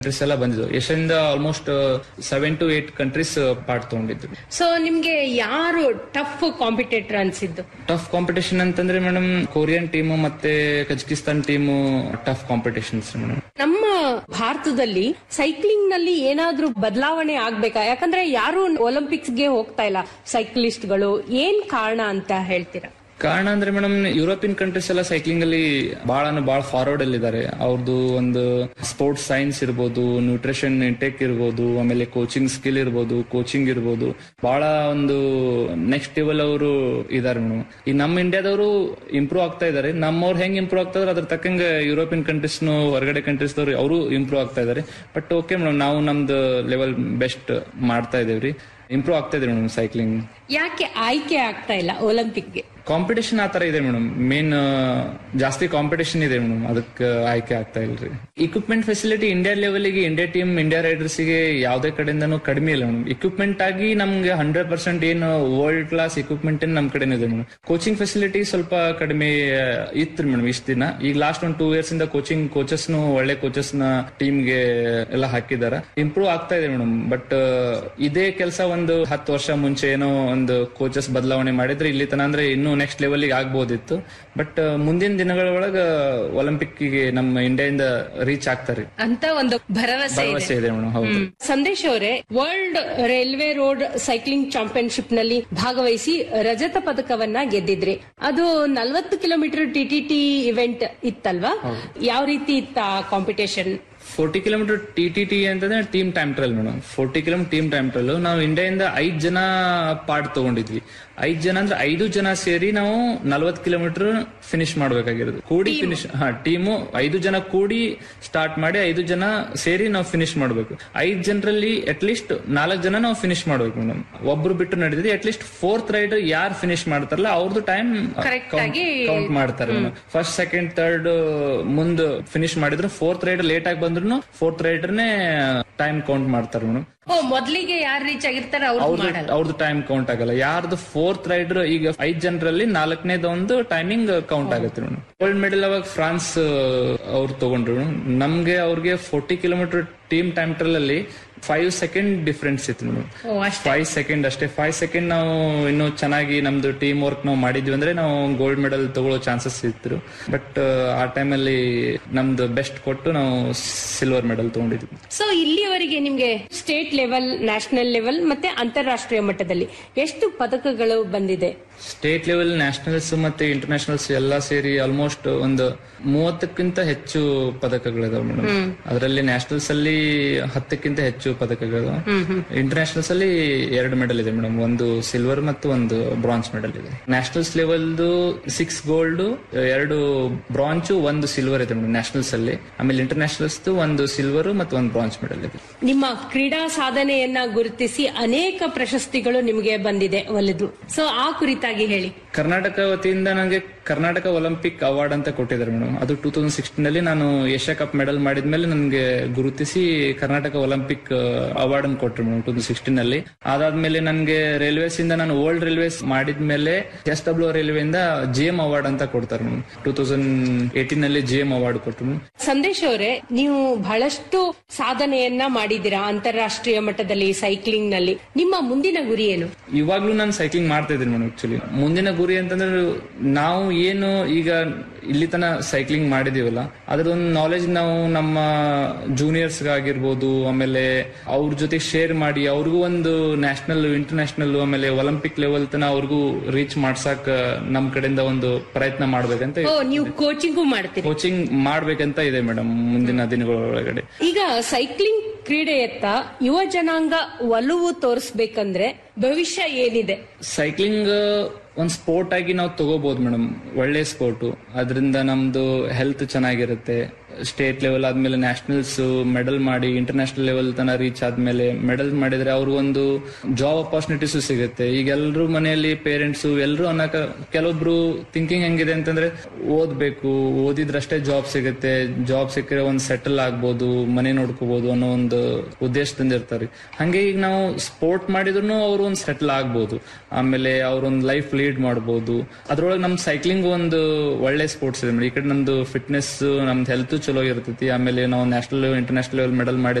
Countries ಎಲ್ಲ ಬಂದಿದ್ದು ಏಷ್ಯಾದಿಂದ almost seven to eight countries part ತಗೊಂಡಿದ್ರು ಸೊ ನಿಮ್ಗೆ ಯಾರು ಟಫ್ ಕಾಂಪಿಟೇಟರ್ ಅನ್ಸಿದ್ದು ಟಫ್ ಕಾಂಪಿಟೇಷನ್ ಅಂತಂದ್ರೆ ಮೇಡಮ್ ಕೊರಿಯನ್ ಟೀಮು ಮತ್ತೆ Kazakhstan team tough competitions madam ನಮ್ಮ ಭಾರತದಲ್ಲಿ ಸೈಕ್ಲಿಂಗ್ ನಲ್ಲಿ ಏನಾದ್ರೂ ಬದಲಾವಣೆ ಆಗ್ಬೇಕಾ ಯಾಕಂದ್ರೆ ಯಾರು ಒಲಿಂಪಿಕ್ಸ್ ಗೆ ಹೋಗ್ತಾ ಇಲ್ಲ ಸೈಕ್ಲಿಸ್ಟ್ಗಳು ಏನ್ ಕಾರಣ ಅಂತ ಹೇಳ್ತೀರಾ ಕಾರಣ ಅಂದ್ರೆ ಮೇಡಮ್ ಯುರೋಪಿಯನ್ ಕಂಟ್ರೀಸ್ ಎಲ್ಲ ಸೈಕ್ಲಿಂಗ್ ಅಲ್ಲಿ ಬಹಳ ಬಹಳ ಫಾರ್ವರ್ಡ್ ಅಲ್ಲಿ ಇದ್ದಾರೆ ಅವ್ರದ್ದು ಒಂದು ಸ್ಪೋರ್ಟ್ಸ್ ಸೈನ್ಸ್ ಇರ್ಬೋದು ನ್ಯೂಟ್ರಿಷನ್ ಇಂಟೇಕ್ ಇರ್ಬೋದು ಆಮೇಲೆ ಕೋಚಿಂಗ್ ಸ್ಕಿಲ್ ಇರ್ಬೋದು ಕೋಚಿಂಗ್ ಇರ್ಬೋದು ಬಹಳ ಒಂದು ನೆಕ್ಸ್ಟ್ ಲೆವೆಲ್ ಅವರು ಇದಾರೆ ಮೇಡಮ್ ಈ ನಮ್ಮ ಇಂಡಿಯಾದವರು ಇಂಪ್ರೂವ್ ಆಗ್ತಾ ಇದಾರೆ ನಮ್ಮವ್ರು ಹೆಂಗ್ ಇಂಪ್ರೂವ್ ಆಗ್ತಾ ಇದಾರೆ ಅದ್ರ ತಕ್ಕಂಗೆ ಯುರೋಪಿಯನ್ ಕಂಟ್ರೀಸ್ನು ಹೊರಗಡೆ ಕಂಟ್ರೀಸ್ ದವ್ರು ಅವರು ಇಂಪ್ರೂವ್ ಆಗ್ತಾ ಇದಾರೆ ಬಟ್ ಓಕೆ ಮೇಡಮ್ ನಾವು ನಮ್ದು ಲೆವೆಲ್ ಬೆಸ್ಟ್ ಮಾಡ್ತಾ ಇದೇವ್ರಿ ಇಂಪ್ರೂವ್ ಆಗ್ತಾ ಇದೆ ಮೇಡಮ್ ಸೈಕ್ಲಿಂಗ್ ಯಾಕೆ ಆಯ್ಕೆ ಆಗ್ತಾ ಇಲ್ಲ ಒಲಿಂಪಿಕ್ಗೆ ಕಾಂಪಿಟೇಷನ್ ಆ ತರ ಇದೆ ಮೇಡಮ್ ಮೇನ್ ಜಾಸ್ತಿ ಕಾಂಪಿಟೇಷನ್ ಇದೆ ಮೇಡಮ್ ಅದಕ್ಕೆ ಆಯ್ಕೆ ಆಗ್ತಾ ಇಲ್ರಿ ಇಕ್ವಿಪ್ಮೆಂಟ್ ಫೆಸಿಲಿಟಿ ಇಂಡಿಯಾ ಲೆವೆಲ್ಗೆ ಇಂಡಿಯಾ ಟೀಮ್ ಇಂಡಿಯಾ ರೈಡರ್ಸ್ ಗೆ ಯಾವ್ದೇ ಕಡೆಯಿಂದನೂ ಕಡಿಮೆ ಇಲ್ಲ ಮೇಡಮ್ ಇಕ್ವಿಪ್ಮೆಂಟ್ ಆಗಿ ನಮ್ಗೆ ಹಂಡ್ರೆಡ್ ಪರ್ಸೆಂಟ್ ಏನು ವರ್ಲ್ಡ್ ಕ್ಲಾಸ್ ಇಕ್ವಿಪ್ಮೆಂಟ್ ನಮ್ ಕಡೆನೇ ಇದೆ ಮೇಡಮ್ ಕೋಚಿಂಗ್ ಫೆಸಿಲಿಟಿ ಸ್ವಲ್ಪ ಕಡಿಮೆ ಆ, ಇತ್ತು ಮೇಡಮ್ ಇಷ್ಟ ದಿನ ಈಗ ಲಾಸ್ಟ್ ಒಂದು ಟೂ ಇಯರ್ಸ್ ಇಂದ ಕೋಚಿಂಗ್ ಕೋಚಸ್ ಒಳ್ಳೆ ಕೋಚಸ್ ನ ಟೀಮ್ ಗೆ ಎಲ್ಲ ಹಾಕಿದಾರ ಇಂಪ್ರೂವ್ ಆಗ್ತಾ ಇದೆ ಮೇಡಮ್ ಬಟ್ ಇದೇ ಕೆಲಸ ಒಂದು ಹತ್ತು ವರ್ಷ ಮುಂಚೆ ಏನೋ ಒಂದು ಕೋಚಸ್ ಬದಲಾವಣೆ ಮಾಡಿದ್ರೆ ಇಲ್ಲಿ ತನ ಅಂದ್ರೆ ಇನ್ನೂ ನೆಕ್ಸ್ಟ್ ಲೆವೆಲ್ ಆಗ್ಬೋದಿತ್ತು ಬಟ್ ಮುಂದಿನ ದಿನಗಳ ಒಳಗ ಒಲಿಂಪಿಕ್ ಗೆ ನಮ್ಮ ಇಂಡಿಯಾದಿಂದ ರೀಚ್ ಆಗ್ತಾರೆ ಅಂತ ಒಂದು ಭರವಸೆ ಭರವಸೆ ಇದೆ ಇದೆ ಮೇಡಮ್ ಹೌದು ಹ್ಮ್. ಸಂದೇಶ್ ಅವರೇ world railway road cycling championship ನಲ್ಲಿ ಭಾಗವಹಿಸಿ ರಜತ ಪದಕವನ್ನ ಗೆದ್ದಿದ್ರಿ ಅದು ನಲ್ವತ್ತು ಕಿಲೋಮೀಟರ್ ಟಿಟಿಟಿ ಇವೆಂಟ್ ಇತ್ತಲ್ವಾ ಯಾವ ರೀತಿ ಇತ್ತ competition forty kilometre T T T ಅಂತಂದ್ರೆ team time trial madam forty kilometre team time trial ನಾವು ಇಂಡಿಯಾದಿಂದ ಐದ್ ಜನ ಪಾರ್ಟ್ ತಗೊಂಡಿದ್ವಿ ಐದ್ ಜನ ಅಂದ್ರೆ ಐದು ಜನ ಸೇರಿ ನಾವು ನಲ್ವತ್ ಕಿಲೋಮೀಟರ್ ಫಿನಿಶ್ ಮಾಡ್ಬೇಕಾಗಿರೋದು ಕೂಡಿ ಫಿನಿಶ್ ಹಾ ಟೀಮು ಐದು ಜನ ಕೂಡಿ ಸ್ಟಾರ್ಟ್ ಮಾಡಿ ಐದು ಜನ ಸೇರಿ ನಾವು ಫಿನಿಶ್ ಮಾಡ್ಬೇಕು ಐದ್ ಜನರಲ್ಲಿ ಅಟ್ ಲೀಸ್ಟ್ ನಾಲ್ಕು ಜನ ನಾವು ಫಿನಿಶ್ ಮಾಡ್ಬೇಕು ಮೇಡಮ್ ಒಬ್ರು ಬಿಟ್ಟು ನಡೆದಿದೆ ಅಟ್ ಲೀಸ್ಟ್ ಫೋರ್ತ್ ರೈಡರ್ ಯಾರು ಫಿನಿಶ್ ಮಾಡ್ತಾರಲ್ಲ ಅವ್ರದ್ದು ಟೈಮ್ Correct ಆಗಿ ಕೌಂಟ್ ಮಾಡ್ತಾರೆ ಫಸ್ಟ್ ಸೆಕೆಂಡ್ ಥರ್ಡ್ ಮುಂದ್ ಫಿನಿಶ್ ಮಾಡಿದ್ರು ಫೋರ್ತ್ ರೈಡರ್ ಲೇಟ್ ಆಗಿ ಬಂದ್ರು ಫೋರ್ತ್ ರೈಡರ್ನೇ ಟೈಮ್ ಕೌಂಟ್ ಮಾಡ್ತಾರೆ ಮೇಡಮ್ ಓ ಮೊದ್ಲಿಗೆ ಯಾರು ರೀಚ್ ಆಗಿರ್ತಾರೆ ಅವ್ರು ಅವ್ರದ್ದು ಮಾಡಲ್ಲ ಅವ್ರದ್ದು ಟೈಮ್ ಕೌಂಟ್ ಆಗಲ್ಲ ಯಾರ್ದು ಫೋರ್ತ್ ರೈಡರ್ ಈಗ ಐದ್ ಜನರಲ್ಲಿ ನಾಲ್ಕನೇದ ಒಂದು ಟೈಮಿಂಗ್ ಕೌಂಟ್ ಆಗುತ್ತೆ ಮೇಡಮ್ ಗೋಲ್ಡ್ ಮೆಡಲ್ ಅವಾಗ ಫ್ರಾನ್ಸ್ ಅವ್ರು ತಗೊಂಡ್ರು ನಮ್ಗೆ ಅವ್ರಿಗೆ forty kilometre team time trial ಅಲ್ಲಿ ಫೈವ್ ಸೆಕೆಂಡ್ ಡಿಫ್ರೆನ್ಸ್ ಇತ್ತು ಮೇಡಮ್ ಓ ಅಷ್ಟೇ ಫೈವ್ ಸೆಕೆಂಡ್ ಅಷ್ಟೇ ಫೈವ್ ಸೆಕೆಂಡ್ ನಾವು ಇನ್ನೂ ಚೆನ್ನಾಗಿ ನಮ್ದು ಟೀಮ್ ವರ್ಕ್ ನಾವು ಮಾಡಿದ್ವಿ ಅಂದ್ರೆ ನಾವು ಗೋಲ್ಡ್ ಮೆಡಲ್ ತಗೊಳ್ಳೋ ಚಾನ್ಸಸ್ ಇತ್ತು ಬಟ್ ಆ ಟೈಮಲ್ಲಿ ನಮ್ದು ಬೆಸ್ಟ್ ಕೊಟ್ಟು ನಾವು ಸಿಲ್ವರ್ ಮೆಡಲ್ ತಗೊಂಡಿದ್ವಿ ಸೊ ಇಲ್ಲಿಯವರೆಗೆ ನಿಮ್ಗೆ ಸ್ಟೇಟ್ ಲೆವೆಲ್ ನ್ಯಾಷನಲ್ ಲೆವೆಲ್ ಮತ್ತೆ ಅಂತಾರಾಷ್ಟ್ರೀಯ ಮಟ್ಟದಲ್ಲಿ ಎಷ್ಟು ಪದಕಗಳು ಬಂದಿದೆ ಸ್ಟೇಟ್ ಲೆವೆಲ್ ನ್ಯಾಷನಲ್ಸ್ ಮತ್ತೆ ಇಂಟರ್ನ್ಯಾಷನಲ್ಸ್ ಎಲ್ಲ ಸೇರಿ ಆಲ್ಮೋಸ್ಟ್ ಒಂದು ಮೂವತ್ತಕ್ಕಿಂತ ಹೆಚ್ಚು ಪದಕಗಳಿದಾವೆ ಮೇಡಮ್ ಅದರಲ್ಲಿ ನ್ಯಾಷನಲ್ಸ್ ಅಲ್ಲಿ ಹತ್ತಕ್ಕಿಂತ ಹೆಚ್ಚು ಪದಕಗಳಿದಾವೆ ಇಂಟರ್ನ್ಯಾಷನಲ್ಸ್ ಅಲ್ಲಿ ಎರಡು ಮೆಡಲ್ ಇದೆ ಮೇಡಮ್ ಒಂದು ಸಿಲ್ವರ್ ಮತ್ತು ಒಂದು ಬ್ರಾಂಜ್ ಮೆಡಲ್ ಇದೆ ನ್ಯಾಷನಲ್ಸ್ ಲೆವೆಲ್ದು ಸಿಕ್ಸ್ ಗೋಲ್ಡ್ ಎರಡು ಬ್ರಾಂಚ್ ಒಂದು ಸಿಲ್ವರ್ ಇದೆ ಮೇಡಮ್ ನ್ಯಾಷನಲ್ಸ್ ಅಲ್ಲಿ ಆಮೇಲೆ ಇಂಟರ್ನ್ಯಾಷನಲ್ಸ್ ಒಂದು ಸಿಲ್ವರ್ ಮತ್ತು ಒಂದು ಬ್ರಾಂಜ್ ಮೆಡಲ್ ಇದೆ ನಿಮ್ಮ ಕ್ರೀಡಾ ಸಾಧನೆಯನ್ನ ಗುರುತಿಸಿ ಅನೇಕ ಪ್ರಶಸ್ತಿಗಳು ನಿಮಗೆ ಬಂದಿದೆ ಒಲಿದು ಸೊ ಆ ಕುರಿತಾಗಿ ಹೇಳಿ ಕರ್ನಾಟಕ ವತಿಯಿಂದ ನನಗೆ ಕರ್ನಾಟಕ ಒಲಿಂಪಿಕ್ ಅವಾರ್ಡ್ ಅಂತ ಕೊಟ್ಟಿದ್ದಾರೆ ಮೇಡಮ್ ಅದು ಟೂ ತೌಸಂಡ್ ಸಿಕ್ಸ್ಟೀನ್ ಅಲ್ಲಿ ನಾನು ಏಷ್ಯಾ ಕಪ್ ಮೆಡಲ್ ಮಾಡಿದ್ಮೇಲೆ ನನಗೆ ಗುರುತಿಸಿ ಕರ್ನಾಟಕ ಒಲಿಂಪಿಕ್ ಅವಾರ್ಡ್ ಅನ್ನು ಕೊಟ್ಟರು ಮೇಡಮ್ ಟೂ ತೌಸಂಡ್ ಸಿಕ್ಸ್ಟೀನ್ ಅಲ್ಲಿ ಅದಾದ್ಮೇಲೆ ನನಗೆ ರೈಲ್ವೇಸ್ ಇಂದ ನಾನು ಓಲ್ಡ್ ರೈಲ್ವೇಸ್ ಮಾಡಿದ್ಮೇಲೆ ಎಸ್ ಡಬ್ಲ್ಯೂ ರೈಲ್ವೆ ಇಂದ ಜಿ ಎಂ ಅವಾರ್ಡ್ ಅಂತ ಕೊಡ್ತಾರೆ ಮೇಡಮ್ ಟೂ ತೌಸಂಡ್ ಏಟೀನ್ ಅಲ್ಲಿ ಜಿ ಎಂ ಅವಾರ್ಡ್ ಕೊಟ್ಟರು ಮೇಡಮ್ ಸಂದೇಶ್ ಅವರೇ ನೀವು ಬಹಳಷ್ಟು ಸಾಧನೆಯನ್ನ ಮಾಡಿದ್ದೀರಾ ಅಂತಾರಾಷ್ಟ್ರೀಯ ಮಟ್ಟದಲ್ಲಿ ಸೈಕ್ಲಿಂಗ್ ನಲ್ಲಿ ನಿಮ್ಮ ಮುಂದಿನ ಗುರಿ ಏನು ಇವಾಗ್ಲೂ ನಾನು ಸೈಕ್ಲಿಂಗ್ ಮಾಡ್ತಾ ಇದ್ದೀನಿ ಮೇಡಮ್ ಆಕ್ಚುಲಿ ಮುಂದಿನ ಗುರಿ ಅಂತಂದ್ರೆ ನಾವು ಏನು ಈಗ ಇಲ್ಲಿ ತನ ಸೈಕ್ಲಿಂಗ್ ಮಾಡಿದೀವಲ್ಲ ಅದ್ರದೊಂದು ನಾಲೆಜ್ ನಾವು ನಮ್ಮ ಜೂನಿಯರ್ಸ್ ಆಗಿರ್ಬೋದು ಆಮೇಲೆ ಅವ್ರ ಜೊತೆ ಶೇರ್ ಮಾಡಿ ಅವ್ರಿಗೂ ಒಂದು ನ್ಯಾಷನಲ್ ಇಂಟರ್ನ್ಯಾಷನಲ್ ಆಮೇಲೆ ಒಲಿಂಪಿಕ್ ಲೆವೆಲ್ ತನ ಅವ್ರಿಗೂ ರೀಚ್ ಮಾಡ್ಸಕ್ ನಮ್ ಕಡೆಯಿಂದ ಒಂದು ಪ್ರಯತ್ನ ಮಾಡ್ಬೇಕಂತ ಓ ನೀವು ಕೋಚಿಂಗು ಮಾಡ್ತೀರಿ ಕೋಚಿಂಗ್ ಮಾಡ್ಬೇಕಂತ ಇದೆ ಮೇಡಮ್ ಮುಂದಿನ ದಿನಗಳೊಳಗಡೆ ಈಗ ಸೈಕ್ಲಿಂಗ್ ಕ್ರೀಡೆಯತ್ತ ಯುವ ಜನಾಂಗ ಒಲವು ತೋರಿಸ್ಬೇಕಂದ್ರೆ ಭವಿಷ್ಯ ಏನಿದೆ ಸೈಕ್ಲಿಂಗ್ ಒಂದ್ ಸ್ಪೋರ್ಟ್ ಆಗಿ ನಾವು ತಗೋಬಹುದು ಮೇಡಮ್ ಒಳ್ಳೆ ಸ್ಪೋರ್ಟ್ ಅದರಿಂದ ನಮ್ದು ಹೆಲ್ತ್ ಚೆನ್ನಾಗಿರುತ್ತೆ ಸ್ಟೇಟ್ ಲೆವೆಲ್ ಆದ್ಮೇಲೆ ನ್ಯಾಷನಲ್ಸ್ ಮೆಡಲ್ ಮಾಡಿ ಇಂಟರ್ನ್ಯಾಷನಲ್ ಲೆವೆಲ್ ತನ ರೀಚ್ ಆದ್ಮೇಲೆ ಮೆಡಲ್ ಮಾಡಿದ್ರೆ ಅವ್ರಿಗೊಂದು ಜಾಬ್ ಅಪಾರ್ಚುನಿಟೀಸ್ ಸಿಗುತ್ತೆ ಈಗ ಎಲ್ರು ಮನೆಯಲ್ಲಿ ಪೇರೆಂಟ್ಸ್ ಎಲ್ರು ಅನ್ನಕ ಕೆಲವೊಬ್ರು ಥಿಂಕಿಂಗ್ ಹೆಂಗಿದೆ ಅಂತಂದ್ರೆ ಓದ್ಬೇಕು ಓದಿದ್ರಷ್ಟೇ ಜಾಬ್ ಸಿಗುತ್ತೆ ಜಾಬ್ ಸಿಕ್ಕರೆ ಒಂದ್ ಸೆಟಲ್ ಆಗ್ಬೋದು ಮನೆ ನೋಡ್ಕೋಬಹುದು ಅನ್ನೋ ಒಂದು ಉದ್ದೇಶದಿಂದ ಇರ್ತಾರೆ ಹಂಗೆ ಈಗ ನಾವು ಸ್ಪೋರ್ಟ್ ಮಾಡಿದ್ರು ಅವ್ರು ಒಂದ್ ಸೆಟಲ್ ಆಗ್ಬೋದು ಆಮೇಲೆ ಅವ್ರೊಂದ್ ಲೈಫ್ ಲೀಡ್ ಮಾಡ್ಬೋದು ಅದ್ರೊಳಗೆ ನಮ್ ಸೈಕ್ಲಿಂಗ್ ಒಂದು ಒಳ್ಳೆ ಸ್ಪೋರ್ಟ್ಸ್ ಇದೆ ಮೇಡಮ್ ಈ ಕಡೆ ನಮ್ದು ಫಿಟ್ನೆಸ್ ನಮ್ದು ಹೆಲ್ತ್ ಚಲೋ ಚಲೋ ಇರ್ತೈತಿ ಆಮೇಲೆ ನಾವು ನ್ಯಾಷನಲ್ ಇಂಟರ್ನ್ಯಾಷನಲ್ ಲೆವೆಲ್ ಮೆಡಲ್ ಮಾಡಿ